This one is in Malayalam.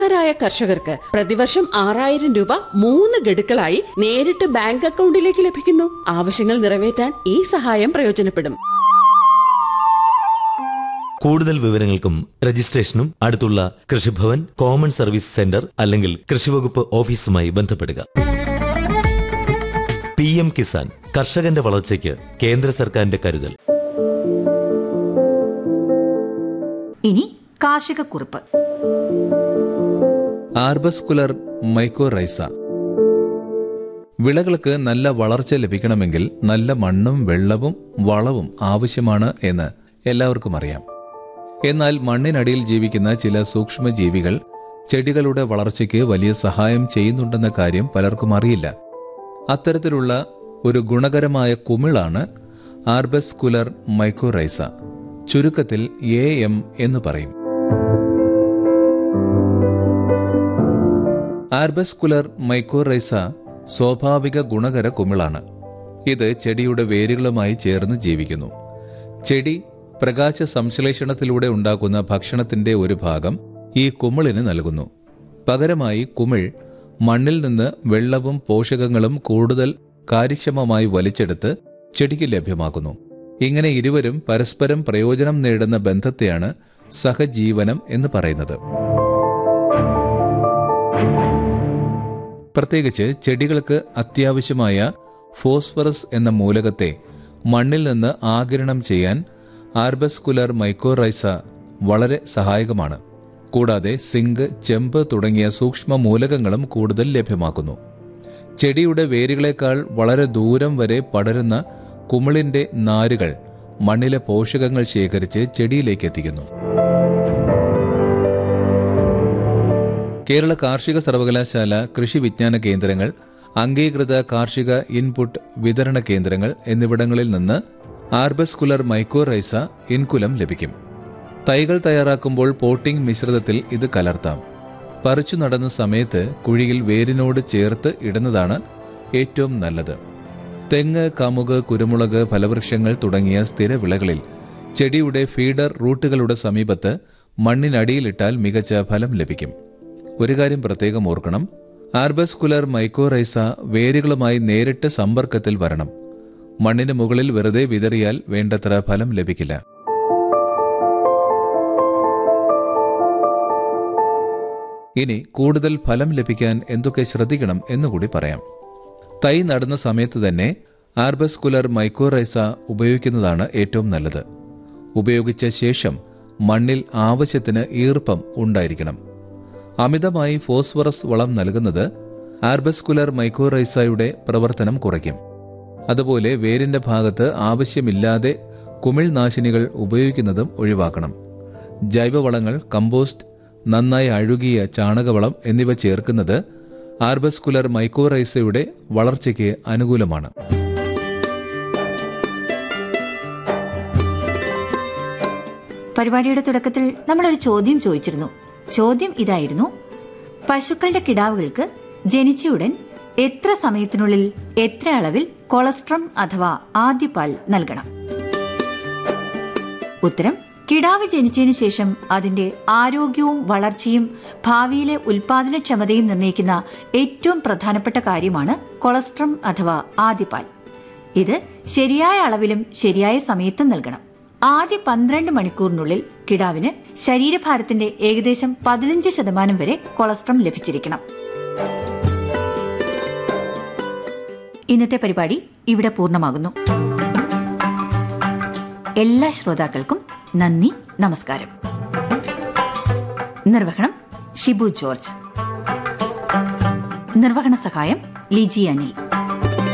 ായ കർഷകർക്ക് പ്രതിവർഷം ആറായിരം രൂപ മൂന്ന് ഗഡുക്കളായി നേരിട്ട് ബാങ്ക് അക്കൗണ്ടിലേക്ക് ലഭിക്കുന്നു ആവശ്യങ്ങൾ നിറവേറ്റാൻ ഈ സഹായം പ്രയോജനപ്പെടും കൂടുതൽ വിവരങ്ങൾക്കും രജിസ്ട്രേഷനും അടുത്തുള്ള കൃഷിഭവൻ കോമൺ സർവീസ് സെന്റർ അല്ലെങ്കിൽ കൃഷിവകുപ്പ് ഓഫീസുമായി ബന്ധപ്പെടുക പി എം കിസാൻ കർഷകന്റെ വളർച്ചയ്ക്ക് കേന്ദ്ര സർക്കാരിന്റെ കരുതൽ ഇനി കാർഷിക കുറിപ്പ് ആർബസ്കുലർ മൈക്കോറൈസ വിളകൾക്ക് നല്ല വളർച്ച ലഭിക്കണമെങ്കിൽ നല്ല മണ്ണും വെള്ളവും വളവും ആവശ്യമാണ് എന്ന് എല്ലാവർക്കും അറിയാം എന്നാൽ മണ്ണിനടിയിൽ ജീവിക്കുന്ന ചില സൂക്ഷ്മജീവികൾ ചെടികളുടെ വളർച്ചയ്ക്ക് വലിയ സഹായം ചെയ്യുന്നുണ്ടെന്ന കാര്യം പലർക്കും അറിയില്ല അത്തരത്തിലുള്ള ഒരു ഗുണകരമായ കുമിളാണ് ആർബസ്കുലർ മൈക്കോറൈസ ചുരുക്കത്തിൽ എ എം എന്ന് പറയും ആർബസ്കുലർ മൈക്കോറൈസ സ്വാഭാവിക ഗുണകര കുമിളാണ് ഇത് ചെടിയുടെ വേരുകളുമായി ചേർന്ന് ജീവിക്കുന്നു ചെടി പ്രകാശ സംശ്ലേഷണത്തിലൂടെ ഉണ്ടാക്കുന്ന ഭക്ഷണത്തിന്റെ ഒരു ഭാഗം ഈ കുമിളിന് നൽകുന്നു പകരമായി കുമിൾ മണ്ണിൽ നിന്ന് വെള്ളവും പോഷകങ്ങളും കൂടുതൽ കാര്യക്ഷമമായി വലിച്ചെടുത്ത് ചെടിക്ക് ലഭ്യമാക്കുന്നു ഇങ്ങനെ ഇരുവരും പരസ്പരം പ്രയോജനം നേടുന്ന ബന്ധത്തെയാണ് സഹജീവനം എന്ന് പറയുന്നത് പ്രത്യേകിച്ച് ചെടികൾക്ക് അത്യാവശ്യമായ ഫോസ്ഫറസ് എന്ന മൂലകത്തെ മണ്ണിൽ നിന്ന് ആഗിരണം ചെയ്യാൻ ആർബസ്കുലർ മൈക്കോറൈസ വളരെ സഹായകമാണ് കൂടാതെ സിങ്ക് ചെമ്പ് തുടങ്ങിയ സൂക്ഷ്മ മൂലകങ്ങളും കൂടുതൽ ലഭ്യമാക്കുന്നു ചെടിയുടെ വേരുകളേക്കാൾ വളരെ ദൂരം വരെ പടരുന്ന കുമിളിന്റെ നാരുകൾ മണ്ണിലെ പോഷകങ്ങൾ ശേഖരിച്ച് ചെടിയിലേക്ക് എത്തിക്കുന്നു കേരള കാർഷിക സർവകലാശാല കൃഷി വിജ്ഞാന കേന്ദ്രങ്ങൾ അംഗീകൃത കാർഷിക ഇൻപുട്ട് വിതരണ കേന്ദ്രങ്ങൾ എന്നിവിടങ്ങളിൽ നിന്ന് ആർബസ്കുലർ മൈക്കോറൈസ ഇൻകുലം ലഭിക്കും തൈകൾ തയ്യാറാക്കുമ്പോൾ പോട്ടിംഗ് മിശ്രിതത്തിൽ ഇത് കലർത്താം പറിച്ചു നടന്ന സമയത്ത് കുഴിയിൽ വേരിനോട് ചേർത്ത് ഇടുന്നതാണ് ഏറ്റവും നല്ലത് തെങ്ങ് കമുക് കുരുമുളക് ഫലവൃക്ഷങ്ങൾ തുടങ്ങിയ സ്ഥിര വിളകളിൽ ചെടിയുടെ ഫീഡർ റൂട്ടുകളുടെ സമീപത്ത് മണ്ണിനടിയിലിട്ടാൽ മികച്ച ഫലം ലഭിക്കും ഒരു കാര്യം പ്രത്യേകം ഓർക്കണം ആർബസ്കുലർ മൈക്കോറൈസ വേരുകളുമായി നേരിട്ട് സമ്പർക്കത്തിൽ വരണം മണ്ണിന് മുകളിൽ വെറുതെ വിതറിയാൽ വേണ്ടത്ര ഫലം ലഭിക്കില്ല ഇനി കൂടുതൽ ഫലം ലഭിക്കാൻ എന്തൊക്കെ ശ്രദ്ധിക്കണം എന്നുകൂടി പറയാം തൈ നടുന്ന സമയത്ത് തന്നെ ആർബസ്കുലർ മൈക്കോറൈസ ഉപയോഗിക്കുന്നതാണ് ഏറ്റവും നല്ലത് ഉപയോഗിച്ച ശേഷം മണ്ണിൽ ആവശ്യത്തിന് ഈർപ്പം ഉണ്ടായിരിക്കണം അമിതമായി ഫോസ്ഫറസ് വളം നൽകുന്നത് ആർബസ്കുലർ മൈക്കോറൈസയുടെ പ്രവർത്തനം കുറയ്ക്കും അതുപോലെ വേരിന്റെ ഭാഗത്ത് ആവശ്യമില്ലാതെ കുമിൾനാശിനികൾ ഉപയോഗിക്കുന്നതും ഒഴിവാക്കണം ജൈവവളങ്ങൾ കമ്പോസ്റ്റ് നന്നായി അഴുകിയ ചാണകവളം എന്നിവ ചേർക്കുന്നത് ആർബസ്കുലർ മൈക്കോറൈസയുടെ വളർച്ചയ്ക്ക് അനുകൂലമാണ് പരിപാടിയുടെ തുടക്കത്തിൽ നമ്മളൊരു ചോദ്യം ചോദിച്ചിരുന്നു ചോദ്യം ഇതായിരുന്നു പശുക്കളുടെ കിടാവുകൾക്ക് ജനിച്ചയുടൻ എത്ര സമയത്തിനുള്ളിൽ എത്ര അളവിൽ കൊളസ്ട്രം അഥവാ ആദ്യപാൽ നൽകണം ഉത്തരം കിടാവ് ജനിച്ചതിന് ശേഷം അതിന്റെ ആരോഗ്യവും വളർച്ചയും ഭാവിയിലെ ഉൽപാദനക്ഷമതയും നിർണ്ണയിക്കുന്ന ഏറ്റവും പ്രധാനപ്പെട്ട കാര്യമാണ് കൊളസ്ട്രം അഥവാ ആദ്യപാൽ ഇത് ശരിയായ അളവിലും ശരിയായ സമയത്തും നൽകണം ആദ്യ പന്ത്രണ്ട് മണിക്കൂറിനുള്ളിൽ കിടാവിന് ശരീരഭാരത്തിന്റെ ഏകദേശം പതിനഞ്ച് ശതമാനം വരെ കൊളസ്ട്രം ലഭിച്ചിരിക്കണം ഇന്നത്തെ പരിപാടി ഇവിടെ പൂർണ്ണമാകുന്നു എല്ലാ ശ്രോതാക്കൾക്കും നന്ദി നമസ്കാരം നിർവഹണം ഷിബു ജോർജ് നിർവഹണ സഹായം ലിജി അനിൽ